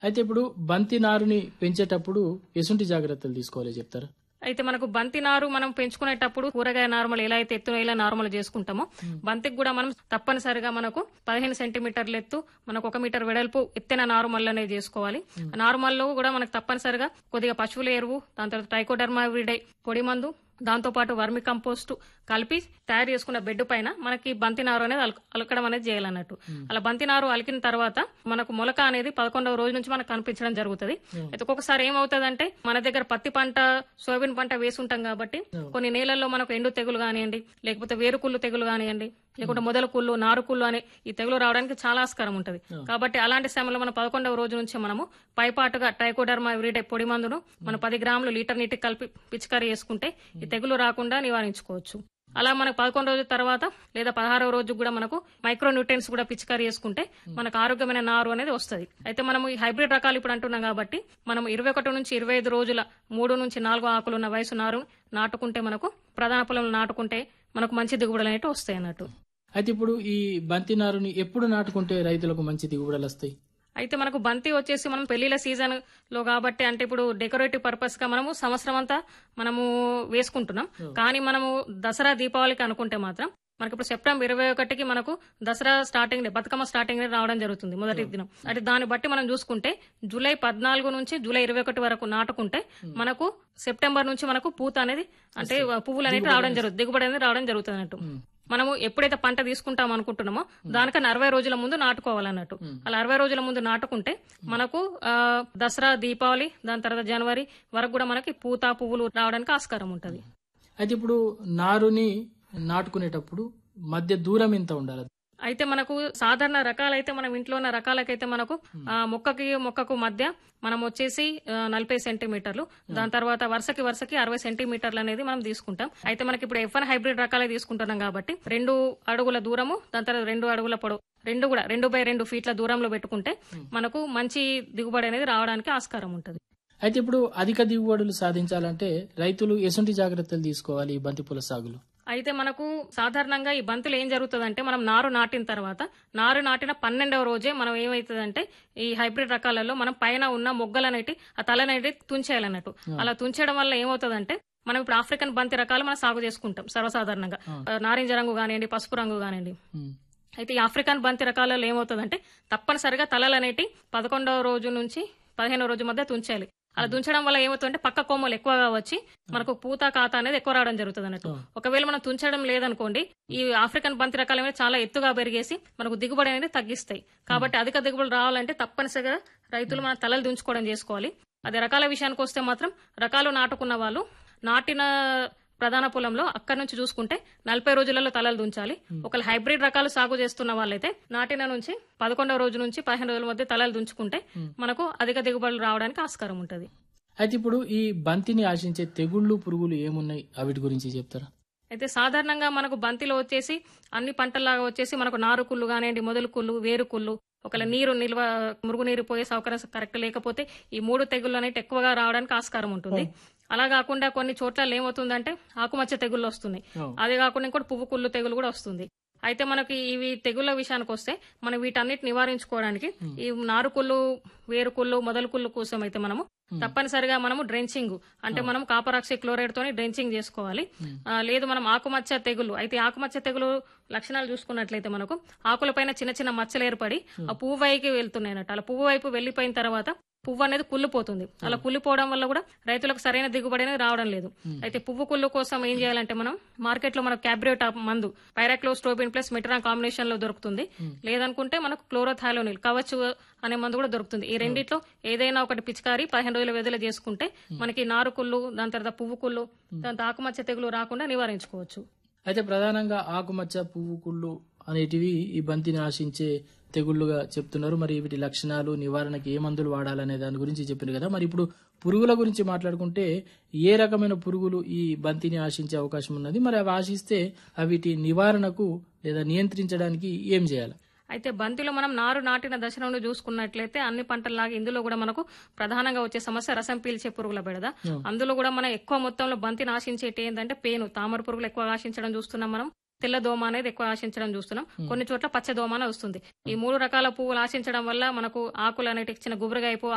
అయితే ఇప్పుడు బంతి నారుని పెంచేటప్పుడు ఎసుంటి జాగ్రత్తలు తీసుకోవాలి చెప్తారా అయితే మనకు బంతి నారు మనం పెంచుకునేటప్పుడు కూరగాయ నార్మల్ ఎలా అయితే ఎత్తున ఇలా నార్మల్ చేసుకుంటామో బంతికి కూడా మనం తప్పనిసరిగా మనకు పదిహేను సెంటీమీటర్ల ఎత్తు మనకు ఒక మీటర్ వెడల్పు ఎత్తైన నారుమల్ అనేది చేసుకోవాలి నారుమల్లో కూడా మనకు తప్పనిసరిగా కొద్దిగా పశువుల ఎరువు దాని తర్వాత ట్రైకోడర్మా విడే పొడి మందు దాంతో పాటు వర్మి కంపోస్ట్ కలిపి తయారు చేసుకున్న బెడ్ పైన మనకి బంతి నారు అనేది అలక- అలకడం అనేది చేయాలన్నట్టు అలా బంతి నారు అలికిన తర్వాత మనకు మొలక అనేది పదకొండవ రోజు నుంచి మనకు కనిపించడం జరుగుతుంది అయితే ఒక్కొక్కసారి ఏమవుతుందంటే మన దగ్గర పత్తి పంట సోయాబీన్ పంట వేసుంటాం కాబట్టి కొన్ని నేలల్లో మనకు ఎండు తెగులు కానివ్వండి లేకపోతే వేరుకుళ్ళు తెగులు కానివ్వండి లేకుంటే మొదల కుళ్ళు నారు కుళ్ళు అనే ఈ తెగులు రావడానికి చాలా ఆస్కారం ఉంటుంది కాబట్టి అలాంటి సమయంలో మనం పదకొండవ రోజు నుంచి మనము పైపాటుగా ట్రైకోడర్మా ఎవ్రీడే పొడి మందును మనం పది గ్రాములు లీటర్ నీటికి కలిపి పిచికారీ చేసుకుంటే ఈ తెగులు రాకుండా నివారించుకోవచ్చు అలా మనకు పదకొండు రోజుల తర్వాత లేదా పదహారవ రోజు కూడా మనకు మైక్రో న్యూట్రియన్స్ కూడా పిచికారీ చేసుకుంటే మనకు ఆరోగ్యమైన నారు అనేది వస్తుంది అయితే మనం ఈ హైబ్రిడ్ రకాలు ఇప్పుడు అంటున్నాం కాబట్టి మనం ఇరవై ఒకటి నుంచి ఇరవై ఐదు రోజుల మూడు నుంచి నాలుగు ఆకులు ఉన్న వయసు నారు నాటుకుంటే మనకు ప్రధాన పొలంలో నాటుకుంటే మనకు మంచి దిగుబడులు అనేవి వస్తాయి అన్నట్టు అయితే ఇప్పుడు ఈ బంతి నారుని ఎప్పుడు నాటుకుంటే రైతులకు మంచి దిగుబడులు వస్తాయి అయితే మనకు బంతి వచ్చేసి మనం పెళ్లిళ్ళ సీజన్ లో కాబట్టి అంటే ఇప్పుడు డెకరేటివ్ పర్పస్ గా మనము సంవత్సరం అంతా మనము వేసుకుంటున్నాం కానీ మనము దసరా దీపావళికి అనుకుంటే మాత్రం మనకి ఇప్పుడు సెప్టెంబర్ ఇరవై ఒకటికి మనకు Dasara starting day Bathukamma starting day రావడం జరుగుతుంది మొదటి దినం అంటే దాన్ని బట్టి మనం చూసుకుంటే జూలై పద్నాలుగు నుంచి జూలై ఇరవై ఒకటి వరకు నాటుకుంటే మనకు సెప్టెంబర్ నుంచి మనకు పూత అనేది అంటే పువ్వులు అనేది రావడం జరుగుతుంది దిగుబడి అనేది రావడం జరుగుతుంది అన్నట్టు మనము ఎప్పుడైతే పంట తీసుకుంటాం అనుకుంటున్నామో దానికన్నా అరవై రోజుల ముందు నాటుకోవాలన్నట్టు అలా అరవై రోజుల ముందు నాటుకుంటే మనకు ఆ, దసరా దీపావళి దాని తర్వాత జనవరి వరకు కూడా మనకి పూత పువ్వులు రావడానికి ఆస్కారం ఉంటది అయితే ఇప్పుడు నారుని నాటుకునేటప్పుడు మధ్య దూరం ఎంత ఉండాలి అయితే మనకు సాధారణ రకాలైతే మనం ఇంట్లో ఉన్న రకాలకైతే మనకు ఆ, మొక్కకి మొక్కకు మధ్య మనం వచ్చేసి ఆ, నలభై సెంటీమీటర్లు దాని తర్వాత వరుసకి వరుసకి అరవై సెంటీమీటర్లు అనేది మనం తీసుకుంటాం అయితే మనకి ఇప్పుడు ఎఫ్ హైబ్రిడ్ రకాలే తీసుకుంటున్నాం కాబట్టి రెండు అడుగుల దూరము దాని తర్వాత రెండు అడుగుల పొడవు రెండు కూడా రెండు బై రెండు ఫీట్ల దూరంలో పెట్టుకుంటే మనకు మంచి దిగుబడి అనేది రావడానికి ఆస్కారం ఉంటుంది అయితే ఇప్పుడు అధిక దిగుబడులు సాధించాలంటే రైతులు ఎసుంటి జాగ్రత్తలు తీసుకోవాలి ఈ బంతి పూల సాగులో అయితే మనకు సాధారణంగా ఈ బంతులు ఏం జరుగుతుందంటే మనం నారు నాటిన తర్వాత నారు నాటిన పన్నెండవ రోజే మనం ఏమవుతుందంటే ఈ హైబ్రిడ్ రకాలలో మనం పైన ఉన్న మొగ్గలనేటి ఆ తలనేటి తుంచేయాలన్నట్టు అలా తుంచడం వల్ల ఏమవుతుందంటే మనం ఇప్పుడు ఆఫ్రికన్ బంతి రకాలు మనం సాగు చేసుకుంటాం సర్వసాధారణంగా ఆ, నారింజ రంగు కానివ్వండి పసుపు రంగు కానివ్వండి ఉమ్. అయితే ఈ ఆఫ్రికన్ బంతి రకాలలో ఏమవుతుందంటే తప్పనిసరిగా తలలు అనేటి పదకొండవ రోజు నుంచి పదిహేనవ రోజు మధ్య తుంచాలి అలా తుంచడం వల్ల ఏమవుతుందంటే పక్క కొమ్మలు ఎక్కువగా వచ్చి మనకు పూత కాత అనేది ఎక్కువ రావడం జరుగుతుంది అన్నట్టు ఒకవేళ మనం తుంచడం లేదనుకోండి ఈ ఆఫ్రికన్ బంతి రకాలు అనేవి చాలా ఎత్తుగా పెరిగేసి మనకు దిగుబడి అనేది తగ్గిస్తాయి కాబట్టి అధిక దిగుబడి రావాలంటే తప్పనిసరిగా రైతులు మన తలలు దుంచుకోవడం చేసుకోవాలి అదే రకాల విషయానికి వస్తే మాత్రం రకాలు నాటుకున్న వాళ్ళు నాటిన ప్రధాన పొలంలో అక్కడి నుంచి చూసుకుంటే నలభై రోజులలో తలలు దుంచాలి ఒకవేళ హైబ్రిడ్ రకాలు సాగు చేస్తున్న వాళ్ళైతే నాటిన నుంచి పదకొండవ రోజు నుంచి పదిహేను రోజుల మధ్య తలలు దుంచుకుంటే మనకు అధిక దిగుబడులు రావడానికి ఆస్కారం ఉంటుంది అయితే ఇప్పుడు ఈ బంతిని ఆశించే తెగుళ్ళు పురుగులు ఏమున్నాయి అవిటి గురించి చెప్తారా అయితే సాధారణంగా మనకు బంతిలో వచ్చేసి అన్ని పంటల్లాగా వచ్చేసి మనకు నారు కుళ్ళు కానివ్వండి మొదలు కుళ్ళు వేరు కుళ్ళు ఒకవేళ నీరు నిల్వ మురుగునీరు పోయే సౌకర్యం కరెక్ట్ లేకపోతే ఈ మూడు తెగుళ్ళు అనేవి ఎక్కువగా రావడానికి ఆస్కారం ఉంటుంది అలా కాకుండా కొన్ని చోట్ల ఏమవుతుందంటే ఆకుమచ్చ తెగుళ్ళు వస్తున్నాయి అదే కాకుండా ఇంకోటి పువ్వు కుళ్ళు తెగులు కూడా వస్తుంది అయితే మనకి ఇవి తెగుళ్ళ విషయానికి వస్తే మనం వీటన్నిటి నివారించుకోవడానికి ఈ నారుకుళ్ళు వేరుకుళ్ళు మొదలు కుళ్ళు కోసం అయితే మనము తప్పనిసరిగా మనము డ్రెంచింగ్ అంటే మనం కాపరాక్సి క్లోరైడ్ తోని డ్రెంచింగ్ చేసుకోవాలి ఆ, లేదు మనం ఆకుమచ్చ తెగులు అయితే ఈ ఆకుమచ్చ తెగులు లక్షణాలు చూసుకున్నట్లయితే మనకు ఆకులపైన చిన్న చిన్న మచ్చలు ఏర్పడి ఆ పువ్వు వైపు వెళ్తున్నాయి అన్నట్టు అలా పువ్వు వైపు వెళ్లిపోయిన తర్వాత పువ్వు అనేది కుళ్ళిపోతుంది అలా కుళ్ళిపోవడం వల్ల కూడా రైతులకు సరైన దిగుబడి అనేది రావడం లేదు అయితే పువ్వు కుళ్ళు కోసం ఏం చేయాలంటే మనం మార్కెట్ లో మనకు క్యాబ్రేట్ మందు పైరాక్లోస్ట్రోబిన్ ప్లస్ మెట్రాన్ కాంబినేషన్ లో దొరుకుతుంది లేదనుకుంటే మనకు క్లోరోథాలోనిల్ కవచ్ అనే మందు కూడా దొరుకుతుంది ఈ రెండిట్లో ఏదైనా ఒకటి పిచికారి పదిహేను రోజుల వ్యధిలో చేసుకుంటే మనకి నారు కుళ్ళు దాని తర్వాత పువ్వు కుళ్ళు దాని తర్వాత ఆకుమచ్చ తెగులు రాకుండా నివారించుకోవచ్చు అయితే ప్రధానంగా ఆకుమచ్చ పువ్వు కుళ్ళు అనేటివి ఈ బంతిని ఆశించే తెగుళ్ళుగా చెప్తున్నారు మరి వీటి లక్షణాలు నివారణకి ఏ మందులు వాడాలనే దాని గురించి చెప్పారు కదా మరి ఇప్పుడు పురుగుల గురించి మాట్లాడుకుంటే ఏ రకమైన పురుగులు ఈ బంతిని ఆశించే అవకాశం ఉన్నది మరి అవి ఆశిస్తే వీటి నివారణకు లేదా నియంత్రించడానికి ఏం చేయాలి అయితే బంతిలో మనం నారు నాటిన దశ నుండి చూసుకున్నట్లయితే అన్ని పంటల్లాగా ఇందులో కూడా మనకు ప్రధానంగా వచ్చే సమస్య రసం పీల్చే పురుగుల బెడద అందులో కూడా మనం ఎక్కువ మొత్తంలో బంతిని ఆశించేటి ఏంటంటే పేను తామర పురుగులు ఎక్కువ ఆశించడం చూస్తున్నాం మనం తెల్ల దోమ అనేది ఎక్కువ ఆశించడం చూస్తున్నాం కొన్ని చోట్ల పచ్చ దోమ అనేది వస్తుంది ఈ మూడు రకాల పువ్వులు ఆశించడం వల్ల మనకు ఆకులు అనేటి చిన్న గుబురుగా అయిపో